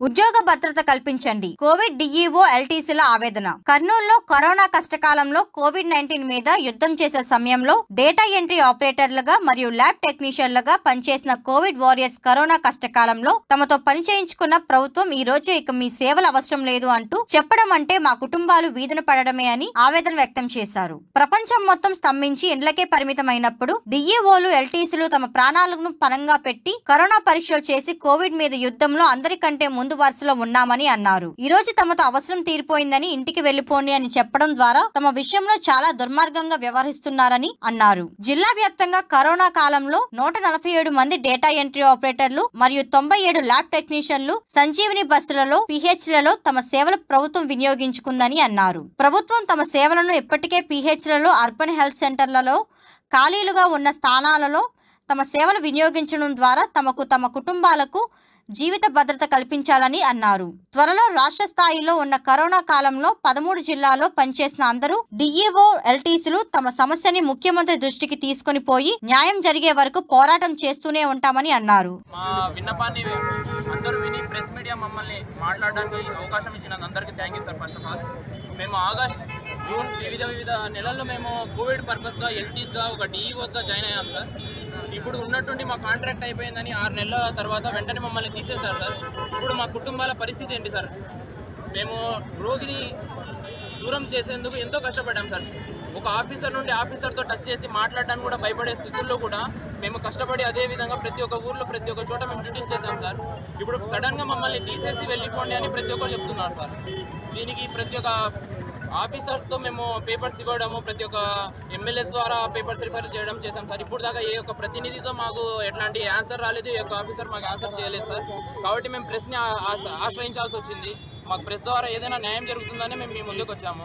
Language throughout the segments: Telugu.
ఉద్యోగ భద్రత కల్పించండి కోవిడ్ డిఈఓ ఎల్టీసీల ఆవేదన కర్నూలులో కరోనా కష్టకాలంలో కోవిడ్ నైన్టీన్ మీద యుద్ధం చేసే సమయంలో డేటా ఎంట్రీ ఆపరేటర్లుగా మరియు ల్యాబ్ టెక్నీషియన్లుగా పనిచేసిన కోవిడ్ వారియర్స్ కరోనా కష్టకాలంలో తమతో పని చేయించుకున్న ప్రభుత్వం ఈ రోజు ఇక మీ సేవలు అవసరం లేదు అంటూ చెప్పడం అంటే మా కుటుంబాలు వీధిన పడడమే అని ఆవేదన వ్యక్తం చేశారు ప్రపంచం మొత్తం స్తంభించి ఇండ్లకే పరిమితమైనప్పుడు డిఈఓలు ఎల్టీసీలు తమ ప్రాణాలను పనంగా పెట్టి కరోనా పరీక్షలు చేసి కోవిడ్ మీద యుద్ధంలో అందరికంటే ముందు వరుసలో ఉన్నామని అన్నారు ఈ రోజు తమతో అవసరం తీరిపోయిందని ఇంటికి వెళ్లిపోండి అని చెప్పడం ద్వారా తమ విషయంలో చాలా దుర్మార్గంగా వ్యవహరిస్తున్నారని అన్నారు జిల్లా వ్యాప్తంగా కరోనా కాలంలో నూట నలభై ఏడు మంది డేటా ఎంట్రీ ఆపరేటర్లు మరియు తొంభై ఏడు ల్యాబ్ టెక్నీషియన్లు సంజీవిని బస్సులలో పిహెచ్లలో తమ సేవలు ప్రభుత్వం వినియోగించుకుందని అన్నారు ప్రభుత్వం తమ సేవలను ఇప్పటికే పిహెచ్లలో అర్బన్ హెల్త్ సెంటర్లలో ఖాళీలుగా ఉన్న స్థానాలలో తమ సేవలు వినియోగించడం ద్వారా తమకు తమ కుటుంబాలకు జీవిత భద్రత కల్పించాలని అన్నారు త్వరలో రాష్ట్ర స్థాయిలో ఉన్న కరోనా కాలంలో పదమూడు జిల్లాల్లో పనిచేసిన అందరూ డిఈఓ ఎల్టీసీలు తమ సమస్యని ముఖ్యమంత్రి దృష్టికి తీసుకొని పోయి న్యాయం జరిగే వరకు పోరాటం చేస్తూనే ఉంటామని అన్నారు మా విన్నపాన్ని అందరూ విని ప్రెస్ మీడియా మమ్మల్ని మాట్లాడడానికి అవకాశం ఇచ్చినందుకు అందరికీ thank you sir first of all మేము ఆగస్ట్ జూన్ వివిధ వివిధ నెలల్లో మేము కోవిడ్ పర్పస్గా ఎల్టీస్గా ఒక డిఈఓస్గా జాయిన్ అయ్యాం సార్ ఇప్పుడు ఉన్నట్టుండి మా కాంట్రాక్ట్ అయిపోయిందని ఆరు నెలల తర్వాత వెంటనే మమ్మల్ని తీసేశారు సార్ ఇప్పుడు మా కుటుంబాల పరిస్థితి ఏంటి సార్ మేము రోగిని దూరం చేసేందుకు ఎంతో కష్టపడ్డాం సార్ ఒక ఆఫీసర్ నుండి ఆఫీసర్తో టచ్ చేసి మాట్లాడడానికి కూడా భయపడే స్థితుల్లో కూడా మేము కష్టపడి అదే విధంగా ప్రతి ఒక్క ఊర్లో ప్రతి ఒక్క చోట మేము డ్యూటీస్ చేసాం సార్ ఇప్పుడు సడన్గా మమ్మల్ని తీసేసి వెళ్ళిపోండి అని ప్రతి ఒక్కరు చెప్తున్నారు సార్ దీనికి ప్రతి ఒక్క ఆఫీసర్స్తో మేము పేపర్స్ ఇవ్వడము ప్రతి ఒక్క ఎమ్మెల్యేస్ ద్వారా పేపర్స్ రిఫర్ చేయడం చేశాం సార్ ఇప్పుడు దాకా ఏ ఒక్క ప్రతినిధితో మాకు ఎట్లాంటి ఆన్సర్ రాలేదు ఏ ఒక్క ఆఫీసర్ మాకు ఆన్సర్ చేయలేదు సార్ కాబట్టి మేము ప్రెస్ని ఆ- ఆశ- ఆశ్రయించాల్సి వచ్చింది మాకు ప్రెస్ ద్వారా ఏదైనా న్యాయం జరుగుతుందని మేము మీ ముందుకు వచ్చాము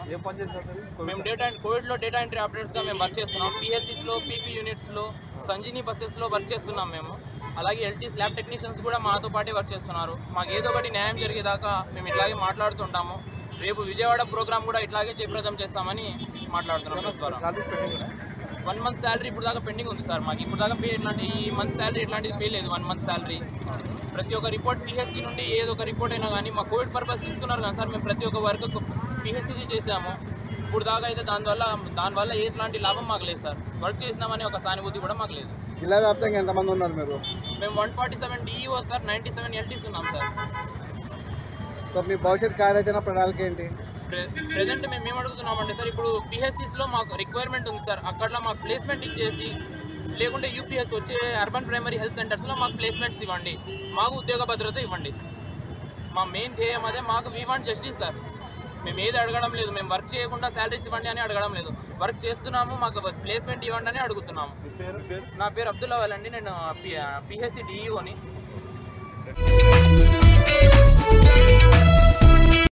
మేము డేటా కోవిడ్లో డేటా ఎంట్రీ ఆపరేటర్స్గా మేము వర్క్ చేస్తున్నాం పిహెచ్సిస్లో పీపీ యూనిట్స్లో సంజీని బస్సెస్లో వర్క్ చేస్తున్నాం మేము అలాగే ఎల్టీస్ ల్యాబ్ టెక్నీషియన్స్ కూడా మాతో పాటే వర్క్ చేస్తున్నారు మాకు ఏదో ఒకటి న్యాయం జరిగేదాకా మేము ఇట్లాగే మాట్లాడుతుంటాము రేపు విజయవాడ ప్రోగ్రామ్ కూడా ఇట్లాగే జయప్రదం చేస్తామని మాట్లాడుతున్నాం ప్రెస్ ద్వారా వన్ మంత్ శాలరీ ఇప్పుడు దాకా పెండింగ్ ఉంది సార్ మాకు ఇప్పుడు దాకా పే ఇట్లాంటి ఈ మంత్ శాలరీ ఇట్లాంటిది పే లేదు వన్ మంత్ శాలరీ ప్రతి ఒక్క రిపోర్ట్ పిహెచ్సి నుండి ఏదో ఒక రిపోర్ట్ అయినా కానీ మా కోవిడ్ పర్పస్ తీసుకున్నారు కానీ సార్ మేము ప్రతి ఒక్క వర్క్ పిహెచ్సిది చేసాము ఇప్పుడు దాకా అయితే దానివల్ల దానివల్ల ఎట్లాంటి లాభం మాకు లేదు సార్ వర్క్ చేసినామనే ఒక సానుభూతి కూడా మాకు లేదు జిల్లా వ్యాప్తంగా ఎంతమంది ఉన్నారు మీరు మేము one forty seven DEO sir ninety seven LTs ఉన్నాం సార్ సో మీ భవిష్యత్ కార్యాచరణ ప్రణాళిక ఏంటి ప్రెసెంట్ మేము ఏం అడుగుతున్నామంటే సార్ ఇప్పుడు పిహెచ్సిస్లో మాకు రిక్వైర్మెంట్ ఉంది సార్ అక్కడ మాకు ప్లేస్మెంట్ ఇచ్చేసి లేకుంటే యూపీఎస్ వచ్చే అర్బన్ ప్రైమరీ హెల్త్ సెంటర్స్లో మాకు ప్లేస్మెంట్స్ ఇవ్వండి మాకు ఉద్యోగ భద్రత ఇవ్వండి మా మెయిన్ ధ్యేయం అదే మాకు వీ వాంట్ జస్టిస్ సార్ మేము ఏది అడగడం లేదు మేము వర్క్ చేయకుండా శాలరీస్ ఇవ్వండి అని అడగడం లేదు వర్క్ చేస్తున్నాము మాకు ప్లేస్మెంట్ ఇవ్వండి అని అడుగుతున్నాము నా పేరు అబ్దుల్లా వాళ్ళండి నేను పిహెచ్సి డిఈఓని